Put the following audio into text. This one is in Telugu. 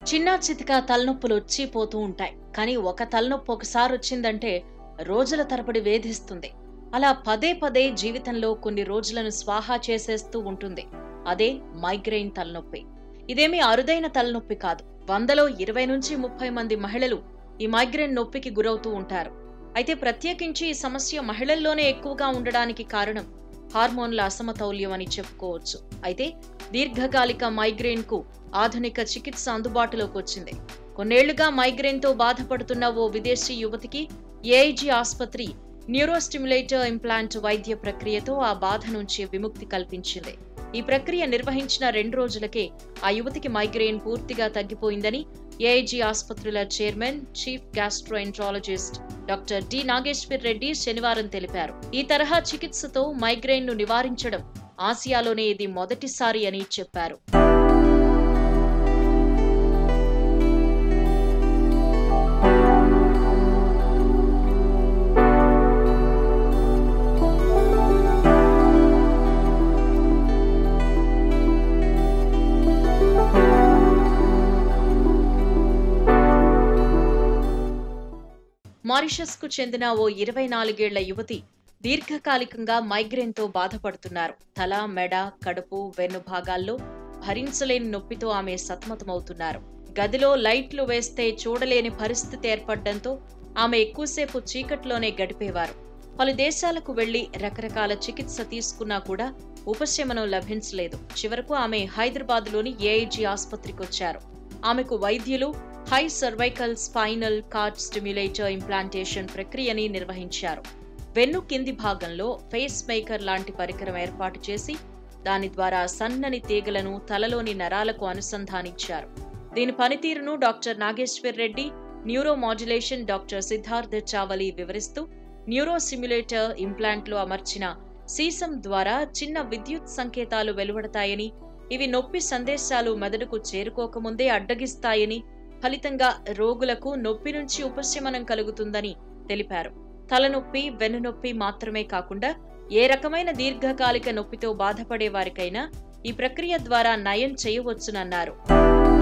చిన్న చితిక తలనొప్పులు వచ్చి పోతూ ఉంటాయి కానీ ఒక తలనొప్పి ఒకసారి వచ్చిందంటే రోజుల తరబడి వేధిస్తుంది అలా పదే పదే జీవితంలో కొన్ని రోజులను స్వాహా చేసేస్తూ ఉంటుంది అదే మైగ్రెయిన్ తలనొప్పి ఇదేమీ అరుదైన తలనొప్పి కాదు వందలో ఇరవై నుంచి ముప్పై మంది మహిళలు ఈ మైగ్రేన్ నొప్పికి గురవుతూ ఉంటారు అయితే ప్రత్యేకించి ఈ సమస్య మహిళల్లోనే ఎక్కువగా ఉండడానికి కారణం హార్మోన్ల అసమతౌల్యం అని చెప్పుకోవచ్చు అయితే దీర్ఘకాలిక మైగ్రేన్ కు ఆధునిక చికిత్స అందుబాటులోకి వచ్చింది కొన్నేళ్లుగా మైగ్రేన్ తో బాధపడుతున్న ఓ విదేశీ యువతికి ఏఐజీ ఆసుపత్రి న్యూరోస్టిమ్యులేటర్ ఇంప్లాంట్ వైద్య ప్రక్రియతో ఆ బాధ నుంచి విముక్తి కల్పించింది ఈ ప్రక్రియ నిర్వహించిన రెండు రోజులకే ఆ యువతికి మైగ్రేన్ పూర్తిగా తగ్గిపోయిందని ఏఐజీ ఆసుపత్రుల chairman chief gastroenterologist doctor D Nageshwar Reddy శనివారం తెలిపారు ఈ తరహా చికిత్సతో మైగ్రేన్ ను నివారించడం ఆసియాలోనే ఇది మొదటిసారి అని చెప్పారు మారిషస్ కు చెందిన ఓ ఇరవై నాలుగేళ్ల యువతి దీర్ఘకాలికంగా మైగ్రేన్ తో బాధపడుతున్నారు తల మెడ కడుపు వెన్ను భాగాల్లో భరించలేని నొప్పితో ఆమె సతమతమవుతున్నారు గదిలో లైట్లు వేస్తే చూడలేని పరిస్థితి ఏర్పడడంతో ఆమె ఎక్కువసేపు చీకట్లోనే గడిపేవారు పలు దేశాలకు వెళ్లి రకరకాల చికిత్స తీసుకున్నా కూడా ఉపశమనం లభించలేదు చివరకు ఆమె హైదరాబాద్లోని ఏఐజీ ఆసుపత్రికి వచ్చారు ఆమెకు వైద్యులు high cervical spinal cord stimulator implantation ప్రక్రియని నిర్వహించారు వెన్ను కింది భాగంలో ఫేస్ మేకర్ లాంటి పరికరం ఏర్పాటు చేసి దాని ద్వారా సన్నని తీగలను తలలోని నరాలకు అనుసంధానించారు దీని పనితీరును doctor Nageshwar Reddy neuro modulation doctor Siddharth Chavali వివరిస్తూ న్యూరో సిమ్యులేటర్ ఇంప్లాంట్లో అమర్చిన సీసం ద్వారా చిన్న విద్యుత్ సంకేతాలు వెలువడతాయని ఇవి నొప్పి సందేశాలు మెదడుకు చేరుకోకముందే అడ్డగిస్తాయని ఫలితంగా రోగులకు నొప్పి నుంచి ఉపశమనం కలుగుతుందని తెలిపారు తలనొప్పి వెన్నునొప్పి మాత్రమే కాకుండా ఏ రకమైన దీర్ఘకాలిక నొప్పితో బాధపడే వారికైనా ఈ ప్రక్రియ ద్వారా నయం చేయవచ్చునన్నారు